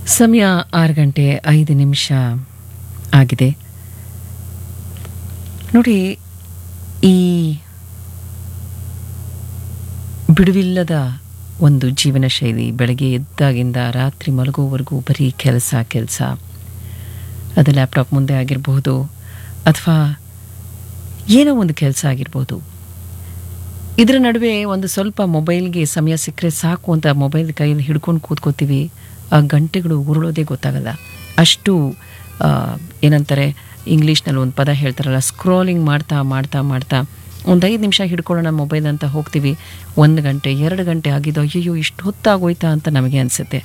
ಸಮಯ ಆರು ಗಂಟೆ ಐದು ನಿಮಿಷ ಆಗಿದೆ ನೋಡಿ ಈ ಬಿಡುವಿಲ್ಲದ ಒಂದು ಜೀವನ ಶೈಲಿ ಬೆಳಗ್ಗೆ ಎದ್ದಾಗಿಂದ ರಾತ್ರಿ ಮಲಗೋವರೆಗೂ ಬರೀ ಕೆಲಸ ಕೆಲಸ ಅದು ಲ್ಯಾಪ್ಟಾಪ್ ಮುಂದೆ ಆಗಿರಬಹುದು ಅಥವಾ ಏನೋ ಒಂದು ಕೆಲಸ ಆಗಿರ್ಬೋದು ಇದರ ನಡುವೆ ಒಂದು ಸ್ವಲ್ಪ ಮೊಬೈಲ್ಗೆ ಸಮಯ ಸಿಕ್ಕರೆ ಸಾಕು ಅಂತ ಮೊಬೈಲ್ ಕೈಯಲ್ಲಿ ಹಿಡ್ಕೊಂಡು ಕೂತ್ಕೋತೀವಿ ಆ ಗಂಟೆಗಳು ಉರುಳೋದೇ ಗೊತ್ತಾಗಲ್ಲ ಅಷ್ಟು ಆ, ಏನಂತಾರೆ ಇಂಗ್ಲೀಷ್ನಲ್ಲಿ ಒಂದು ಪದ ಹೇಳ್ತಾರಲ್ಲ ಸ್ಕ್ರೋಲಿಂಗ್ ಮಾಡ್ತಾ ಮಾಡ್ತಾ ಮಾಡ್ತಾ ಒಂದು ಐದು ನಿಮಿಷ ಹಿಡ್ಕೊಳ್ಳೋಣ ಮೊಬೈಲ್ ಅಂತ ಹೋಗ್ತೀವಿ ಒಂದು ಗಂಟೆ ಎರಡು ಗಂಟೆ ಆಗಿದ್ದು ಅಯ್ಯೋ ಇಷ್ಟು ಹೊತ್ತಾಗೋಯ್ತಾ ಅಂತ ನಮಗೆ ಅನಿಸುತ್ತೆ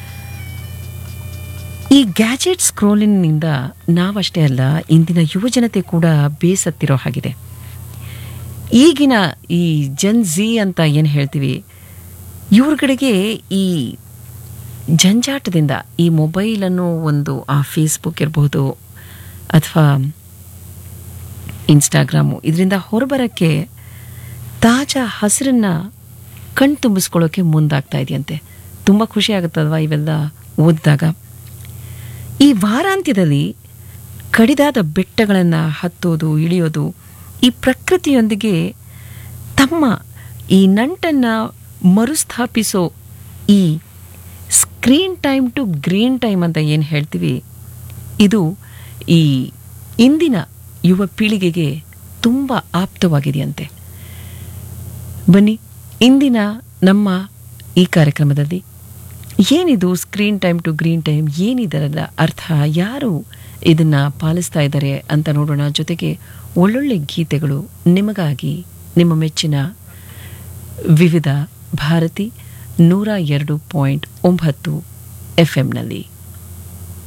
ಈ ಗ್ಯಾಜೆಟ್ ಸ್ಕ್ರೋಲಿಂಗ್ನಿಂದ ನಾವಷ್ಟೇ ಅಲ್ಲ ಇಂದಿನ ಯುವಜನತೆ ಕೂಡ ಬೇಸತ್ತಿರೋ ಹಾಗಿದೆ ಈಗಿನ ಈ ಜನ್ ಝಿ ಅಂತ ಏನು ಹೇಳ್ತೀವಿ ಇವ್ರಗಡೆಗೆ ಈ ಜಂಜಾಟದಿಂದ ಈ ಮೊಬೈಲ್ ಅನ್ನೋ ಒಂದು ಆ ಫೇಸ್ಬುಕ್ ಇರಬಹುದು ಅಥವಾ ಇನ್ಸ್ಟಾಗ್ರಾಮು ಇದರಿಂದ ಹೊರಬರೋಕ್ಕೆ ತಾಜಾ ಹಸಿರನ್ನ ಕಣ್ ತುಂಬಿಸ್ಕೊಳ್ಳೋಕೆ ಮುಂದಾಗ್ತಾ ಇದೆಯಂತೆ ತುಂಬ ಖುಷಿ ಆಗುತ್ತಲ್ವಾ ಇವೆಲ್ಲ ಓದಿದಾಗ ಈ ವಾರಾಂತ್ಯದಲ್ಲಿ ಕಡಿದಾದ ಬೆಟ್ಟಗಳನ್ನು ಹತ್ತೋದು ಇಳಿಯೋದು ಈ ಪ್ರಕೃತಿಯೊಂದಿಗೆ ತಮ್ಮ ಈ ನಂಟನ್ನು ಮರುಸ್ಥಾಪಿಸೋ ಈ screen time to green time ಅಂತ ಏನು ಹೇಳ್ತೀವಿ ಇದು ಈ ಇಂದಿನ ಯುವ ಪೀಳಿಗೆಗೆ ತುಂಬ ಆಪ್ತವಾಗಿದೆಯಂತೆ ಬನ್ನಿ ಇಂದಿನ ನಮ್ಮ ಈ ಕಾರ್ಯಕ್ರಮದಲ್ಲಿ ಏನಿದು screen time to green time ಏನಿದರಲ್ಲ ಅರ್ಥ ಯಾರು ಇದನ್ನ ಪಾಲಿಸ್ತಾ ಇದ್ದಾರೆ ಅಂತ ನೋಡೋಣ ಜೊತೆಗೆ ಒಳ್ಳೊಳ್ಳೆ ಗೀತೆಗಳು ನಿಮಗಾಗಿ ನಿಮ್ಮ ಮೆಚ್ಚಿನ ವಿವಿಧ ಭಾರತಿ ನೂರ ಎರಡು ಪಾಯಿಂಟ್ ಒಂಬತ್ತು ಎಫ್ ಎಂನಲ್ಲಿ